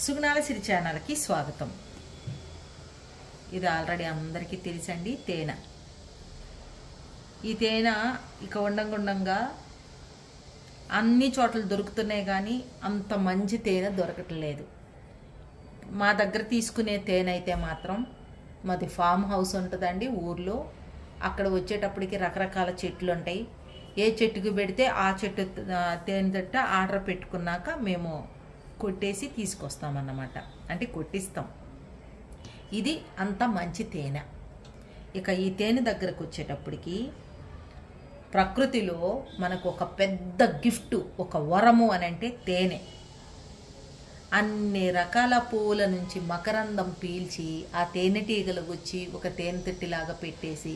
సుగుణాల సిరి ఛానల్కి స్వాగతం ఇది ఆల్రెడీ అందరికీ తెలుసండి తేనె ఈ తేనె ఇక ఉండంగుండంగా అన్ని చోట్ల దొరుకుతున్నాయి కానీ అంత మంచి తేనె దొరకట్లేదు మా దగ్గర తీసుకునే తేనె అయితే మాత్రం మాది ఫామ్ హౌస్ ఉంటుందండి ఊర్లో అక్కడ వచ్చేటప్పటికి రకరకాల చెట్లు ఉంటాయి ఏ చెట్టుకు పెడితే ఆ చెట్టు ఆ, తేనె తట్ట ఆర్డర్ పెట్టుకున్నాక మేము కొట్టేసి తీసుకొస్తామన్నమాట అంటే కొట్టిస్తాం ఇది అంత మంచి తేనె ఇక ఈ తేనె దగ్గరకు వచ్చేటప్పటికి ప్రకృతిలో మనకు ఒక పెద్ద గిఫ్ట్ ఒక వరము అని అంటే తేనె అన్ని రకాల పువ్వుల నుంచి మకరందం పీల్చి ఆ తేనెటీగలు వచ్చి ఒక తేనె తట్టిలాగా పెట్టేసి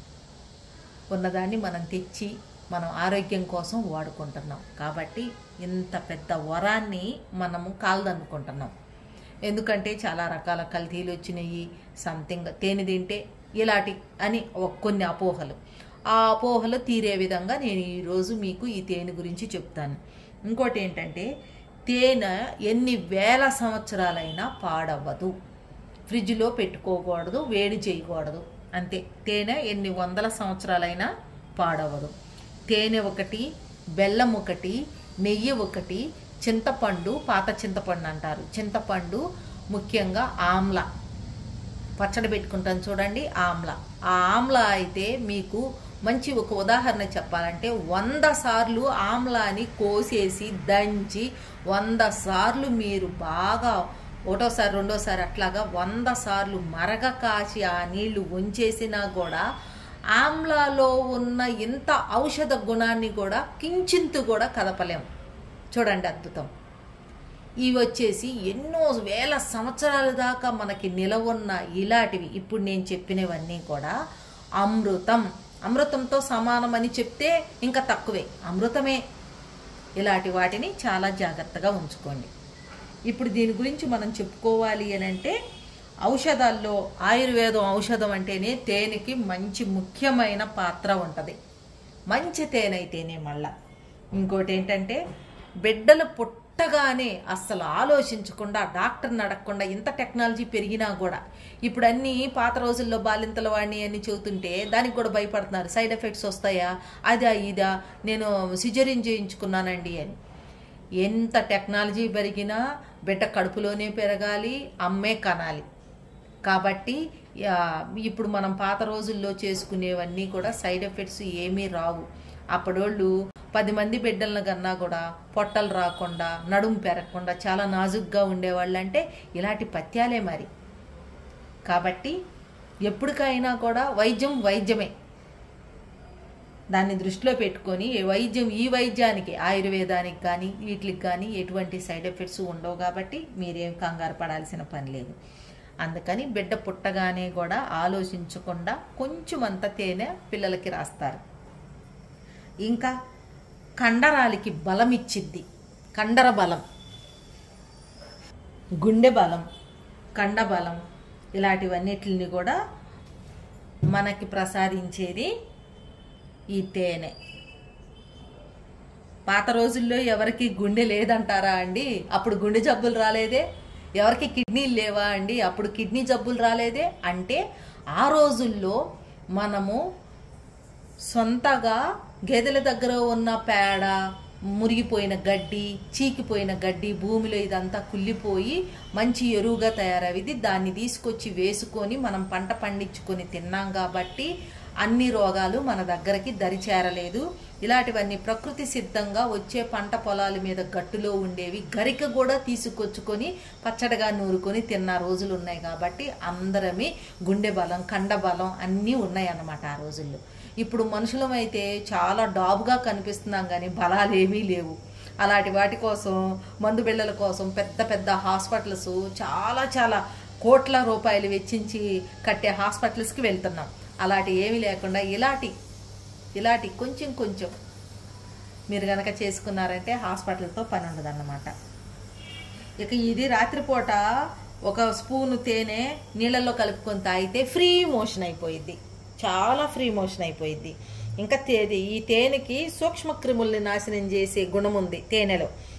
ఉన్నదాన్ని మనం తెచ్చి మనం ఆరోగ్యం కోసం వాడుకుంటున్నాం కాబట్టి ఇంత పెద్ద వరాన్ని మనము కాల్దనుకుంటున్నాం ఎందుకంటే చాలా రకాల కల్తీలు వచ్చినాయి సంథింగ్ తేనె తింటే ఇలాంటి అని ఒక కొన్ని అపోహలు ఆ అపోహలు తీరే విధంగా నేను ఈరోజు మీకు ఈ తేనె గురించి చెప్తాను ఇంకోటి ఏంటంటే తేనె ఎన్ని వేల సంవత్సరాలైనా పాడవ్వదు ఫ్రిడ్జ్లో పెట్టుకోకూడదు వేడి చేయకూడదు అంతే తేనె ఎన్ని వందల సంవత్సరాలైనా పాడవదు తేనె ఒకటి బెల్లం ఒకటి నెయ్యి ఒకటి చింతపండు పాత చింతపండు అంటారు చింతపండు ముఖ్యంగా ఆమ్ల పచ్చడి పెట్టుకుంటాను చూడండి ఆమ్ల ఆ ఆమ్ల అయితే మీకు మంచి ఒక ఉదాహరణ చెప్పాలంటే వంద సార్లు ఆమ్లాని కోసేసి దంచి వంద సార్లు మీరు బాగా ఒకటోసారి రెండోసారి అట్లాగా వంద సార్లు మరగ కాచి ఆ నీళ్లు ఉంచేసినా కూడా ఆమ్లాలో ఉన్న ఇంత ఔషధ గుణాన్ని కూడా కించింతు కూడా కదపలేం చూడండి అద్భుతం ఇవి వచ్చేసి ఎన్నో వేల సంవత్సరాల దాకా మనకి నిలవున్న ఇలాంటివి ఇప్పుడు నేను చెప్పినవన్నీ కూడా అమృతం అమృతంతో సమానమని చెప్తే ఇంకా తక్కువే అమృతమే ఇలాంటి వాటిని చాలా జాగ్రత్తగా ఉంచుకోండి ఇప్పుడు దీని గురించి మనం చెప్పుకోవాలి అని అంటే ఔషధాల్లో ఆయుర్వేదం ఔషధం అంటేనే తేనెకి మంచి ముఖ్యమైన పాత్ర ఉంటుంది మంచి తేనె అయితేనే మళ్ళా ఇంకోటి ఏంటంటే బిడ్డలు పుట్టగానే అస్సలు ఆలోచించకుండా డాక్టర్ని అడగకుండా ఇంత టెక్నాలజీ పెరిగినా కూడా ఇప్పుడు అన్నీ పాత రోజుల్లో బాలింతల వాడిని అని చెబుతుంటే దానికి కూడా భయపడుతున్నారు సైడ్ ఎఫెక్ట్స్ వస్తాయా అదా ఇదా నేను సిజరిన్ చేయించుకున్నానండి అని ఎంత టెక్నాలజీ పెరిగినా బిడ్డ కడుపులోనే పెరగాలి అమ్మే కనాలి కాబట్టి ఆ, ఇప్పుడు మనం పాత రోజుల్లో చేసుకునేవన్నీ కూడా సైడ్ ఎఫెక్ట్స్ ఏమీ రావు అప్పడోళ్ళు పది మంది బిడ్డలను కన్నా కూడా పొట్టలు రాకుండా నడుము పెరగకుండా చాలా నాజుగ్గా ఉండేవాళ్ళు అంటే ఇలాంటి పత్యాలే మరి కాబట్టి ఎప్పటికైనా కూడా వైద్యం వైద్యమే దాన్ని దృష్టిలో పెట్టుకొని ఈ వైద్యం ఈ వైద్యానికి ఆయుర్వేదానికి కానీ వీటికి కానీ ఎటువంటి సైడ్ ఎఫెక్ట్స్ ఉండవు కాబట్టి మీరేం కంగారు పడాల్సిన పని లేదు అందుకని బిడ్డ పుట్టగానే కూడా ఆలోచించకుండా కొంచెం అంత తేనె పిల్లలకి రాస్తారు ఇంకా కండరాలకి బలం ఇచ్చిద్ది కండర బలం గుండె బలం కండ బలం ఇలాంటివన్నిటిని కూడా మనకి ప్రసాదించేది ఈ తేనె పాత రోజుల్లో ఎవరికి గుండె లేదంటారా అండి అప్పుడు గుండె జబ్బులు రాలేదే ఎవరికి కిడ్నీలు లేవా అండి అప్పుడు కిడ్నీ జబ్బులు రాలేదే అంటే ఆ రోజుల్లో మనము సొంతగా గేదెల దగ్గర ఉన్న పేడ మురిగిపోయిన గడ్డి చీకిపోయిన గడ్డి భూమిలో ఇదంతా కుళ్ళిపోయి మంచి ఎరువుగా తయారవిది దాన్ని తీసుకొచ్చి వేసుకొని మనం పంట పండించుకొని తిన్నాం కాబట్టి అన్ని రోగాలు మన దగ్గరికి దరి చేరలేదు ఇలాంటివన్నీ ప్రకృతి సిద్ధంగా వచ్చే పంట పొలాల మీద గట్టులో ఉండేవి గరిక కూడా తీసుకొచ్చుకొని పచ్చడిగా నూరుకొని తిన్న రోజులు ఉన్నాయి కాబట్టి అందరమే గుండె బలం కండ బలం అన్నీ ఉన్నాయి అన్నమాట ఆ రోజుల్లో ఇప్పుడు మనుషులమైతే చాలా డాబుగా కనిపిస్తున్నాం కానీ బలాలు ఏమీ లేవు అలాంటి వాటి కోసం మందు బిళ్ళల కోసం పెద్ద పెద్ద హాస్పిటల్స్ చాలా చాలా కోట్ల రూపాయలు వెచ్చించి కట్టే హాస్పిటల్స్కి వెళ్తున్నాం అలాంటి ఏమీ లేకుండా ఇలాంటి ఇలాంటి కొంచెం కొంచెం మీరు కనుక చేసుకున్నారంటే హాస్పిటల్తో పని ఉండదన్నమాట ఇక ఇది రాత్రిపూట ఒక స్పూను తేనె నీళ్ళల్లో కలుపుకొని తాగితే ఫ్రీ మోషన్ అయిపోయింది చాలా ఫ్రీ మోషన్ అయిపోయింది ఇంకా తేది ఈ తేనెకి సూక్ష్మ క్రిముల్ని నాశనం చేసే గుణం ఉంది తేనెలో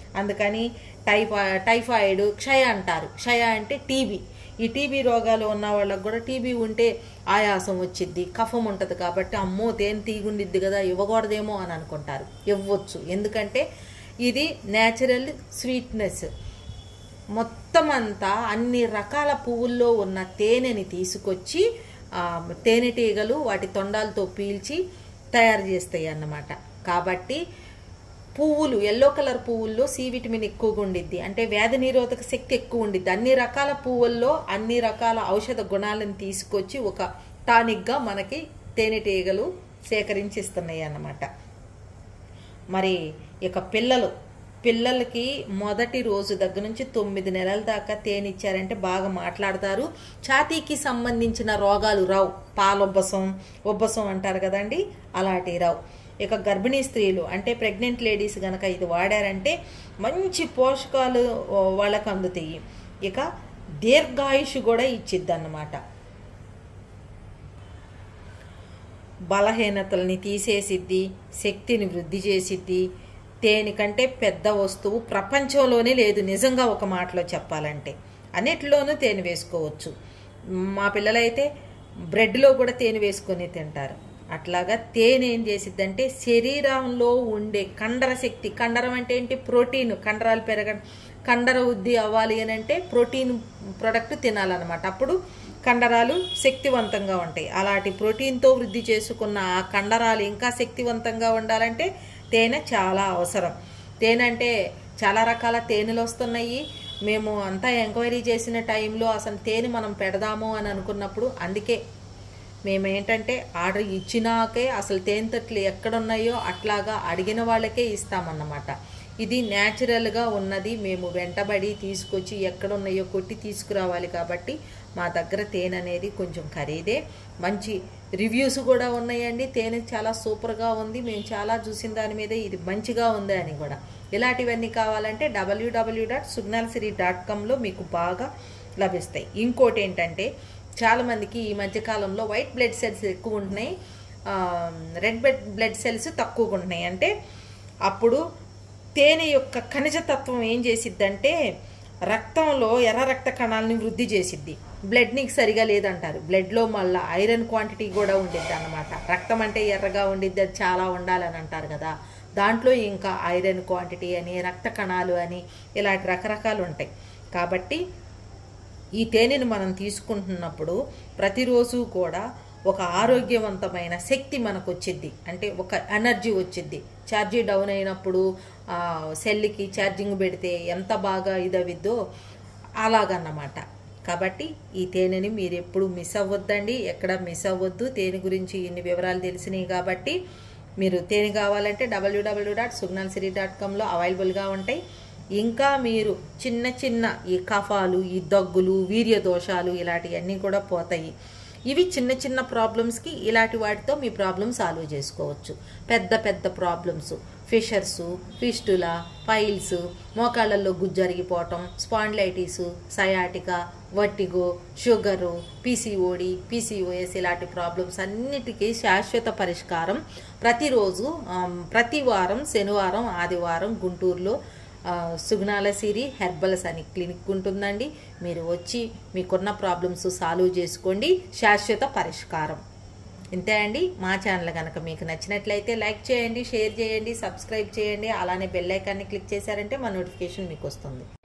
అందుకని టైఫా టైఫాయిడ్ క్షయ అంటారు క్షయ అంటే టీబీ ఈ టీబీ రోగాలు ఉన్న వాళ్ళకి కూడా టీబీ ఉంటే ఆయాసం వచ్చిద్ది కఫం ఉంటుంది కాబట్టి అమ్మో తేనె తీగుండిద్ది కదా ఇవ్వకూడదేమో అని అనుకుంటారు ఇవ్వచ్చు ఎందుకంటే ఇది న్యాచురల్ స్వీట్నెస్ మొత్తం అంతా అన్ని రకాల పువ్వుల్లో ఉన్న తేనెని తీసుకొచ్చి ఆ, తేనెటీగలు వాటి తొండాలతో పీల్చి తయారు చేస్తాయి అన్నమాట కాబట్టి పువ్వులు ఎల్లో కలర్ పువ్వుల్లో సి విటమిన్ ఎక్కువగా ఉండిద్ది అంటే వ్యాధి నిరోధక శక్తి ఎక్కువ ఉండిద్ది అన్ని రకాల పువ్వుల్లో అన్ని రకాల ఔషధ గుణాలను తీసుకొచ్చి ఒక టానిక్గా మనకి తేనెటీగలు సేకరించిస్తున్నాయి అన్నమాట మరి ఇక పిల్లలు పిల్లలకి మొదటి రోజు దగ్గర నుంచి తొమ్మిది నెలల దాకా తేనిచ్చారంటే బాగా మాట్లాడతారు ఛాతీకి సంబంధించిన రోగాలు రావు పాలొబ్బసం ఉబ్బసం అంటారు కదండి అలాంటి రావు ఇక గర్భిణీ స్త్రీలు అంటే ప్రెగ్నెంట్ లేడీస్ గనక ఇది వాడారంటే మంచి పోషకాలు ఓ, వాళ్ళకు అందుతాయి ఇక దీర్ఘాయుష్ కూడా ఇచ్చిద్ది అన్నమాట బలహీనతల్ని తీసేసిద్ది శక్తిని వృద్ధి చేసిద్ది దేనికంటే పెద్ద వస్తువు ప్రపంచంలోనే లేదు నిజంగా ఒక మాటలో చెప్పాలంటే అన్నిటిలోనూ తేనె వేసుకోవచ్చు మా పిల్లలైతే బ్రెడ్లో కూడా తేనె వేసుకొని తింటారు అట్లాగా తేనె ఏం చేసిద్దంటే శరీరంలో ఉండే కండర శక్తి కండరం అంటే ఏంటి ప్రోటీన్ కండరాలు పెరగ కండర వృద్ధి అవ్వాలి అని అంటే ప్రోటీన్ ప్రొడక్ట్ తినాలన్నమాట అప్పుడు కండరాలు శక్తివంతంగా ఉంటాయి అలాంటి ప్రోటీన్తో వృద్ధి చేసుకున్న ఆ కండరాలు ఇంకా శక్తివంతంగా ఉండాలంటే తేనె చాలా అవసరం తేనె అంటే చాలా రకాల తేనెలు వస్తున్నాయి మేము అంతా ఎంక్వైరీ చేసిన టైంలో అసలు తేనె మనం పెడదాము అని అనుకున్నప్పుడు అందుకే మేము ఏంటంటే ఆర్డర్ ఇచ్చినాకే అసలు తేనెతట్లు ఎక్కడున్నాయో అట్లాగా అడిగిన వాళ్ళకే ఇస్తామన్నమాట ఇది న్యాచురల్గా ఉన్నది మేము వెంటబడి తీసుకొచ్చి ఎక్కడున్నాయో కొట్టి తీసుకురావాలి కాబట్టి మా దగ్గర తేనె అనేది కొంచెం ఖరీదే మంచి రివ్యూస్ కూడా ఉన్నాయండి తేనె చాలా సూపర్గా ఉంది మేము చాలా చూసిన దాని మీద ఇది మంచిగా ఉంది అని కూడా ఇలాంటివన్నీ కావాలంటే డబ్ల్యూడబ్ల్యూ డాట్ సుగ్నాల్సిరీ డాట్ కామ్లో మీకు బాగా లభిస్తాయి ఇంకోటి ఏంటంటే చాలామందికి ఈ మధ్యకాలంలో వైట్ బ్లడ్ సెల్స్ ఎక్కువ ఉంటున్నాయి ఆ, రెడ్ బ్లడ్ బ్లడ్ సెల్స్ తక్కువగా ఉంటున్నాయి అంటే అప్పుడు తేనె యొక్క ఖనిజ తత్వం ఏం చేసిద్దంటే రక్తంలో ఎర్ర రక్త కణాలని వృద్ధి చేసిద్ది బ్లడ్ నీకు సరిగా లేదంటారు బ్లడ్లో మళ్ళీ ఐరన్ క్వాంటిటీ కూడా ఉండిద్ది అన్నమాట రక్తం అంటే ఎర్రగా ఉండిద్ది అది చాలా ఉండాలని అంటారు కదా దాంట్లో ఇంకా ఐరన్ క్వాంటిటీ అని రక్త కణాలు అని ఇలాంటి రకరకాలు ఉంటాయి కాబట్టి ఈ తేనెను మనం తీసుకుంటున్నప్పుడు ప్రతిరోజు కూడా ఒక ఆరోగ్యవంతమైన శక్తి మనకు వచ్చిద్ది అంటే ఒక ఎనర్జీ వచ్చిద్ది ఛార్జీ డౌన్ అయినప్పుడు ఆ, సెల్కి ఛార్జింగ్ పెడితే ఎంత బాగా ఇదవిద్దో అలాగన్నమాట కాబట్టి ఈ తేనెని మీరు ఎప్పుడు మిస్ అవ్వద్దండి ఎక్కడ మిస్ అవ్వద్దు తేనె గురించి ఇన్ని వివరాలు తెలిసినాయి కాబట్టి మీరు తేనె కావాలంటే డబ్ల్యూడబ్ల్యూ డాట్ సుగ్నాల్ సిరీ డాట్ కామ్లో అవైలబుల్గా ఉంటాయి ఇంకా మీరు చిన్న చిన్న ఈ కఫాలు ఈ దగ్గులు వీర్య దోషాలు ఇలాంటివన్నీ కూడా పోతాయి ఇవి చిన్న చిన్న ప్రాబ్లమ్స్కి ఇలాంటి వాటితో మీ ప్రాబ్లమ్ సాల్వ్ చేసుకోవచ్చు పెద్ద పెద్ద ప్రాబ్లమ్స్ ఫిషర్స్ ఫిస్టులా పైల్స్ మోకాళ్ళల్లో గుజ్జరిగిపోవటం spondylitis sciatica vertigo sugar PCOD PCOS ఇలాంటి ప్రాబ్లమ్స్ అన్నిటికీ శాశ్వత పరిష్కారం ప్రతిరోజు ఆమ్, ప్రతి వారం శనివారం ఆదివారం గుంటూరులో ఆ, సుగుణాల సిరి హెర్బల్స్ అని క్లినిక్ ఉంటుందండి మీరు వచ్చి మీకున్న ప్రాబ్లమ్స్ సాల్వ్ చేసుకోండి శాశ్వత పరిష్కారం ఇంతే అండి మా ఛానల్ కనుక మీకు నచ్చినట్లయితే లైక్ చేయండి షేర్ చేయండి సబ్స్క్రైబ్ చేయండి అలానే బెల్ ఐకాన్ని క్లిక్ చేశారంటే మా నోటిఫికేషన్ మీకు వస్తుంది